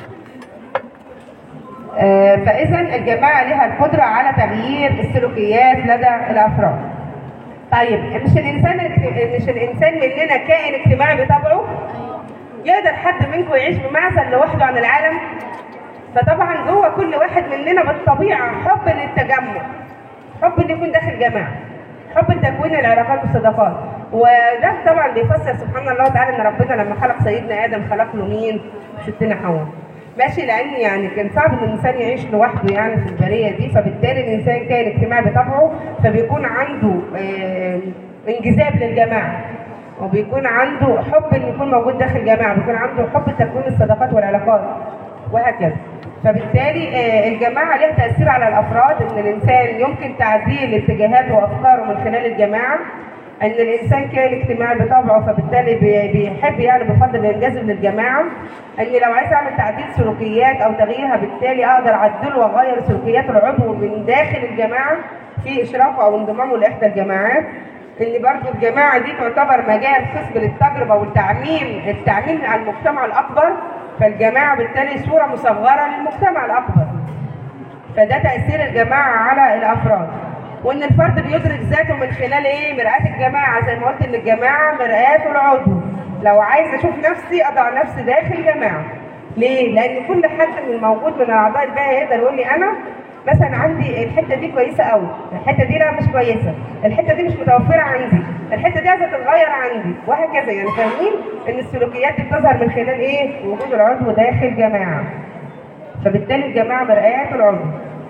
آه، فاذا الجماعه لها القدره على تغيير السلوكيات لدى الافراد طيب مش الانسان مش الانسان مننا كائن اجتماعي بطبعه يقدر حد منكم يعيش بمعزل لوحده عن العالم فطبعا جوه كل واحد مننا بالطبيعه حب للتجمع حب انه يكون داخل جماعه حب تكوين العلاقات والصداقات وده طبعا بيفسر سبحان الله تعالى ان ربنا لما خلق سيدنا ادم خلق له مين؟ ستنا حواء ماشي لان يعني كان صعب ان الانسان يعيش لوحده يعني في البريه دي فبالتالي الانسان كان اجتماعي بطبعه فبيكون عنده آه، انجذاب للجماعه وبيكون عنده حب انه يكون موجود داخل جماعه بيكون عنده حب تكوين الصداقات والعلاقات وهكذا فبالتالي آه، الجماعه لها تاثير على الافراد ان الانسان يمكن تعديل اتجاهاته وافكاره من خلال الجماعه ان الانسان كان اجتماعي بطبعه فبالتالي بي- بيحب يعني بفضل ينجذب للجماعه ان لو عايز اعمل تعديل سلوكيات او تغييرها بالتالي اقدر اعدله واغير سلوكيات العضو من داخل الجماعه في اشرافه او انضمامه لاحدى الجماعات اللي برضو الجماعه دي تعتبر مجال خصب للتجربه والتعميم التعميم على المجتمع الاكبر فالجماعه بالتالي صوره مصغره للمجتمع الاكبر فده تاثير الجماعه على الافراد وان الفرد بيدرك ذاته من خلال ايه مرآة الجماعه زي ما قلت ان الجماعه مرآة العضو لو عايز اشوف نفسي اضع نفسي داخل جماعه ليه؟ لان كل حد من الموجود من اعضاء البيئه يقدر يقول لي انا مثلا عندي الحته دي كويسه قوي، الحته دي لا مش كويسه، الحته دي مش متوفره عندي، الحته دي عايزه تتغير عندي، وهكذا يعني فاهمين ان السلوكيات دي بتظهر من خلال ايه؟ وجود العضو داخل جماعه. فبالتالي الجماعه مرآة العضو.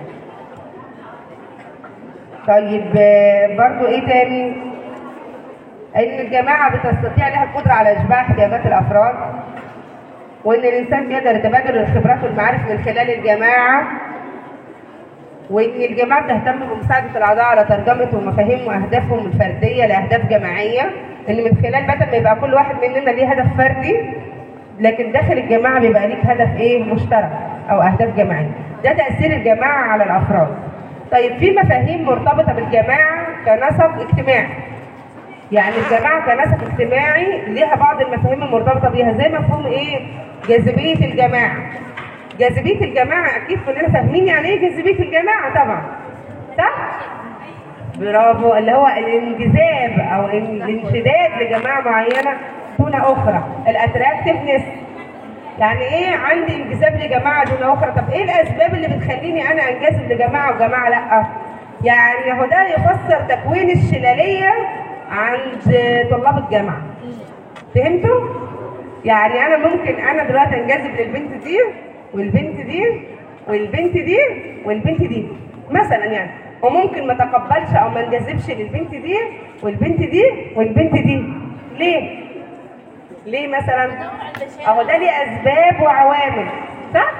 طيب آه، برضو ايه تاني؟ ان الجماعه بتستطيع لها القدره على اشباع احتياجات الافراد وان الانسان بيقدر يتبادل الخبرات والمعارف من خلال الجماعه وان الجماعه بتهتم بمساعده الاعضاء على ترجمه ومفاهيم واهدافهم الفرديه لاهداف جماعيه ان من خلال بدل ما يبقى كل واحد مننا ليه هدف فردي لكن داخل الجماعه بيبقى ليك هدف ايه مشترك او اهداف جماعيه ده تاثير الجماعه على الافراد طيب في مفاهيم مرتبطه بالجماعه كنسق اجتماعي يعني الجماعه كنسق اجتماعي ليها بعض المفاهيم المرتبطه بيها زي مفهوم ايه جاذبيه الجماعه جاذبيه الجماعه اكيد كلنا فاهمين يعني ايه جاذبيه الجماعه طبعا صح برافو اللي هو الانجذاب او الانشداد لجماعه معينه دون اخرى الاتراكتفنس يعني ايه عندي انجذاب لجماعه دون اخرى طب ايه الاسباب اللي بتخليني انا انجذب لجماعه وجماعه لا يعني هو ده يفسر تكوين الشلاليه عند طلاب الجامعه فهمتوا يعني انا ممكن انا دلوقتي انجذب للبنت دي والبنت دي والبنت دي والبنت دي مثلا يعني وممكن ما تقبلش او ما انجذبش للبنت دي والبنت دي والبنت دي ليه ليه مثلا اهو ده ليه اسباب وعوامل صح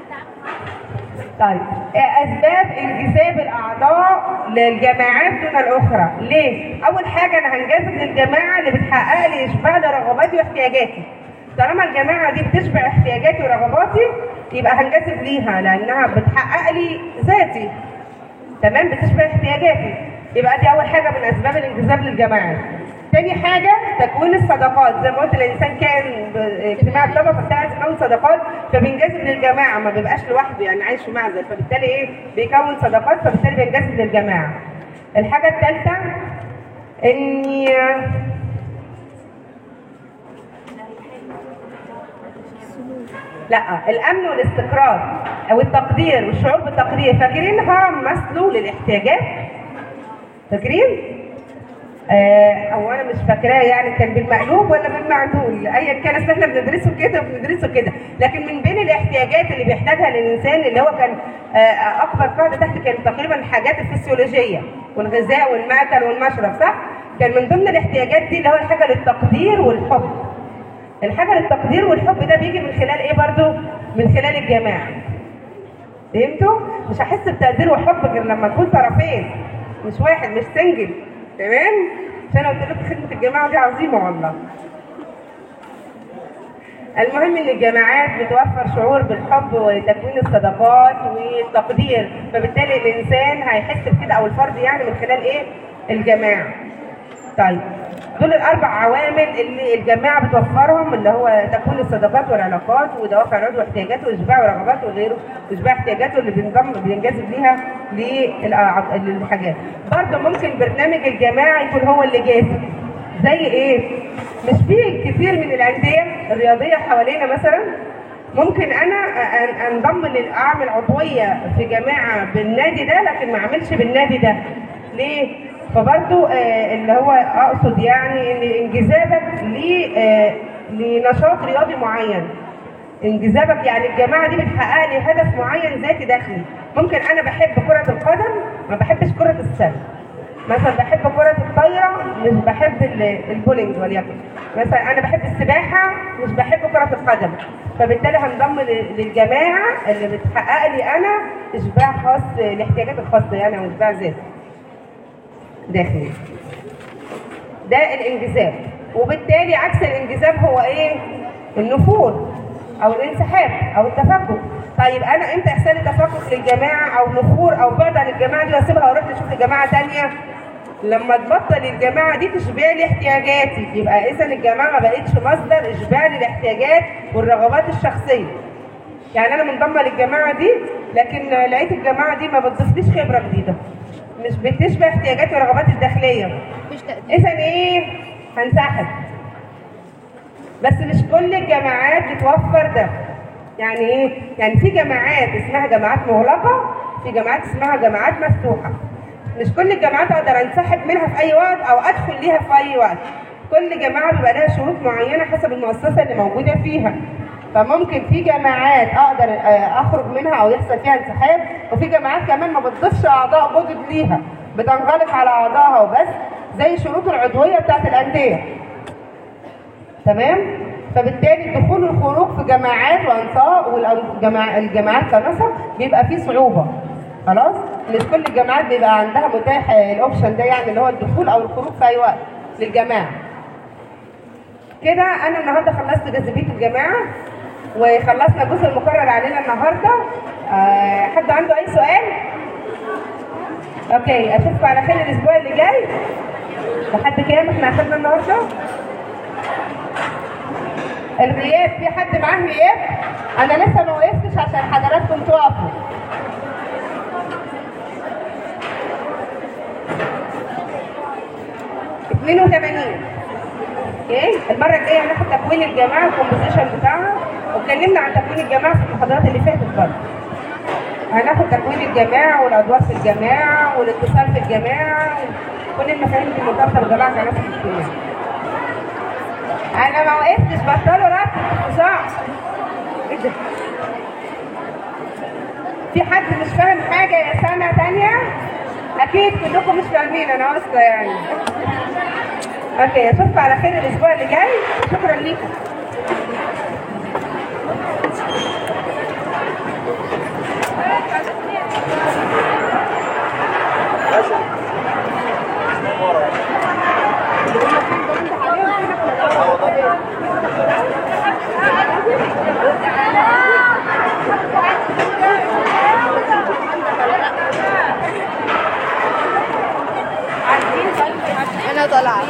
طيب اسباب انجذاب الاعضاء للجماعات دون الاخرى ليه اول حاجه انا هنجذب للجماعه اللي بتحقق لي اشباع لرغباتي واحتياجاتي طالما الجماعه دي بتشبع احتياجاتي ورغباتي يبقى هنجذب ليها لانها بتحقق لي ذاتي تمام بتشبع احتياجاتي يبقى دي اول حاجه من اسباب الانجذاب للجماعه تاني حاجة تكوين الصداقات زي ما قلت الإنسان كان اجتماع الطبقة فبالتالي عايز يكون صداقات فبينجذب للجماعة ما بيبقاش لوحده يعني عايش في معزل فبالتالي إيه بيكون صداقات فبالتالي بينجذب للجماعة. الحاجة الثالثة إني لا الامن والاستقرار او التقدير والشعور بالتقدير فاكرين هرم ماسلو للاحتياجات فاكرين آه او انا مش فاكراه يعني كان بالمقلوب ولا بالمعدول ايا كان اصل احنا بندرسه كده وبندرسه كده لكن من بين الاحتياجات اللي بيحتاجها الانسان اللي هو كان آه اكبر قاعده تحت كان تقريبا الحاجات الفسيولوجيه والغذاء والمأكل والمشرب صح؟ كان من ضمن الاحتياجات دي اللي هو الحاجه للتقدير والحب الحاجه للتقدير والحب ده بيجي من خلال ايه برضو؟ من خلال الجماعه فهمتوا؟ مش هحس بتقدير وحب غير لما نكون طرفين مش واحد مش سنجل تمام؟ عشان قلت لكم خدمه الجماعه دي عظيمه والله. المهم ان الجماعات بتوفر شعور بالحب وتكوين الصداقات والتقدير فبالتالي الانسان هيحس بكده او الفرد يعني من خلال ايه؟ الجماعه. طيب دول الاربع عوامل اللي الجماعه بتوفرهم اللي هو تكوين الصداقات والعلاقات ودوافع العضو واحتياجاته واشباع رغباته وغيره واشباع احتياجاته اللي بينضم بينجذب ليها للحاجات برضه ممكن برنامج الجماعه يكون هو اللي جاذب زي ايه مش في كتير من الانديه الرياضيه حوالينا مثلا ممكن انا انضم اعمل عضويه في جماعه بالنادي ده لكن ما اعملش بالنادي ده ليه فبرضو آه اللي هو اقصد يعني ان انجذابك ل آه لنشاط رياضي معين انجذابك يعني الجماعه دي بتحقق لي هدف معين ذاتي داخلي ممكن انا بحب كره القدم ما بحبش كره السله مثلا بحب كره الطايره مش بحب البولينج وليكن مثلا انا بحب السباحه مش بحب كره القدم فبالتالي هنضم للجماعه اللي بتحقق لي انا اشباع خاص الاحتياجات الخاصه يعني او اشباع ذاتي داخلي ده الانجذاب وبالتالي عكس الانجذاب هو ايه النفور او الانسحاب او التفكك طيب انا امتى يحصل لي تفكك للجماعه او نفور او بعد عن الجماعه دي واسيبها واروح اشوف جماعه ثانيه لما تبطل الجماعه دي تشبع لي احتياجاتي يبقى اذا الجماعه ما بقتش مصدر اشباع للاحتياجات والرغبات الشخصيه يعني انا منضمه للجماعه دي لكن لقيت الجماعه دي ما بتضيفليش خبره جديده مش بتشبع احتياجاتي ورغباتي الداخليه مفيش تقدير اذا ايه هنسحب بس مش كل الجامعات بتوفر ده يعني ايه؟ يعني في جامعات اسمها جامعات مغلقه في جامعات اسمها جامعات مفتوحه مش كل الجامعات اقدر انسحب منها في اي وقت او ادخل ليها في اي وقت كل جامعه بيبقى لها شروط معينه حسب المؤسسه اللي موجوده فيها فممكن في جامعات اقدر آه، اخرج منها او يحصل فيها انسحاب وفي جامعات كمان ما بتضيفش اعضاء جدد ليها بتنغلق على اعضائها وبس زي شروط العضويه بتاعت الانديه تمام فبالتالي الدخول والخروج في جماعات وانصاء والجماعات كنسق بيبقى فيه صعوبه خلاص مش كل الجامعات بيبقى عندها متاح الاوبشن ده يعني اللي هو الدخول او الخروج في اي وقت للجماعه كده انا النهارده خلصت جاذبيه الجماعه وخلصنا الجزء المقرر علينا النهارده آه، حد عنده اي سؤال اوكي اشوفكم على خير الاسبوع اللي جاي لحد كام احنا اخدنا النهارده الغياب في حد معاه غياب انا لسه ما وقفتش عشان حضراتكم تقفوا اتنين وثمانين اوكي المره الجايه هناخد تكوين الجماعه الكومبوزيشن بتاعها واتكلمنا عن تكوين الجماعه في المحاضرات اللي فاتت برضه هناخد تكوين الجماعه والادوار في الجماعه والاتصال في الجماعه كل المفاهيم المرتبطه بالجماعه كمان في الاجتماع انا ما وقفتش بطلوا رد صح ايه ده في حد مش فاهم حاجه يا سنه تانية اكيد كلكم مش فاهمين انا واثقه يعني اوكي اشوفكم على خير الاسبوع اللي جاي شكرا ليكم انا طالعه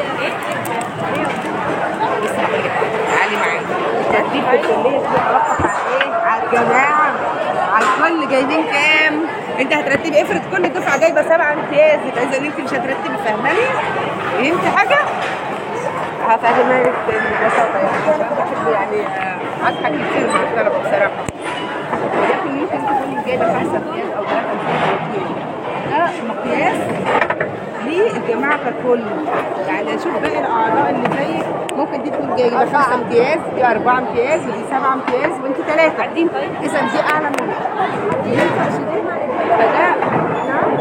تعالي معايا الترتيب في الكليه بيتوقف على ايه؟ على الجماعه على الكل جايبين كام؟ انت هترتبي افرض كل دفعه جايبه سبعه امتياز يبقى اذا انت مش هترتبي فاهماني؟ فهمتي حاجه؟ هفهمها لك ببساطه يعني عشان بحب يعني آه، اضحك كتير مع الطلبه بصراحه ولكن ممكن تكوني جايبه خمسه امتياز او ثلاثه امتياز ده مقياس للجماعه ككل يعني شوف باقي الاعضاء اللي زيك ممكن دي تكون جايبه خمسه امتياز دي اربعه امتياز ودي سبعه امتياز وانت ثلاثه قاعدين اذا دي اعلى منك ينفع فده نعم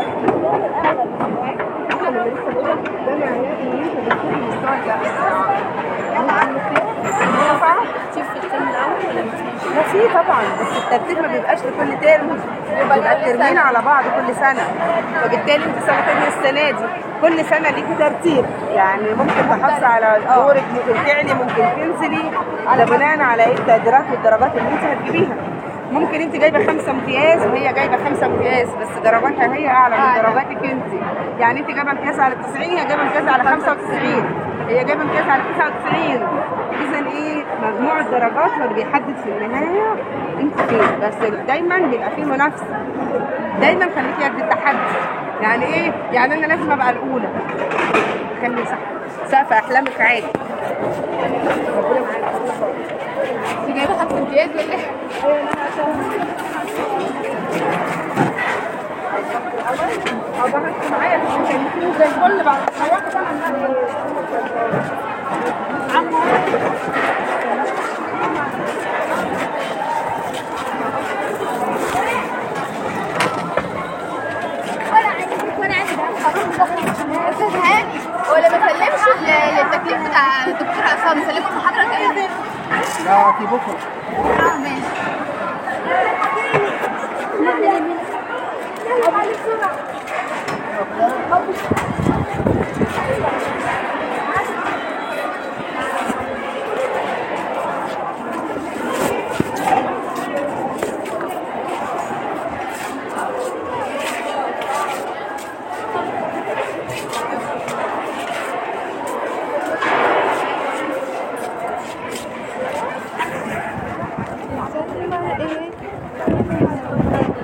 احنا اللي لسه بقول ده معناه ان انت بتكوني مستوى الجامعه ينفع؟ ترتيب في الترم الاول ولا مفيش؟ لا في طبعا بس الترتيب ما بيبقاش لكل ترم بيبقى الترمين على بعض كل سنه فبالتالي انت سنه تانية السنه دي كل سنه ليكي ترتيب يعني ممكن تحافظي على دورك ممكن تعلي ممكن تنزلي على بناء على ايه التقديرات والدرجات اللي انت هتجيبيها ممكن انت جايبه خمسه امتياز وهي جايبه خمسه امتياز بس درجاتها هي اعلى من درجاتك انت يعني انت جايبه امتياز على 90 هي جايبه امتياز على 95 هي جايبه امتياز على 99 اذا ايه مجموع الدرجات هو اللي بيحدد في النهايه انت فين بس دايما بيبقى فيه منافسه دايما خليكي قد التحدي يعني ايه يعني انا لازم ابقى الاولى خلي صح سقف احلامك عادي ربنا معاك انت جايبه خمسه امتياز ولا ايه؟ حضرتك معايا مش مكلفين زي الفل بعد الصيام طبعا استاذ هاني هو لما سلمش ال- التكليف بتاع الدكتور عصام سلمه المحاضره كام؟ لا في بكره اه ماشي لا، لا، لا.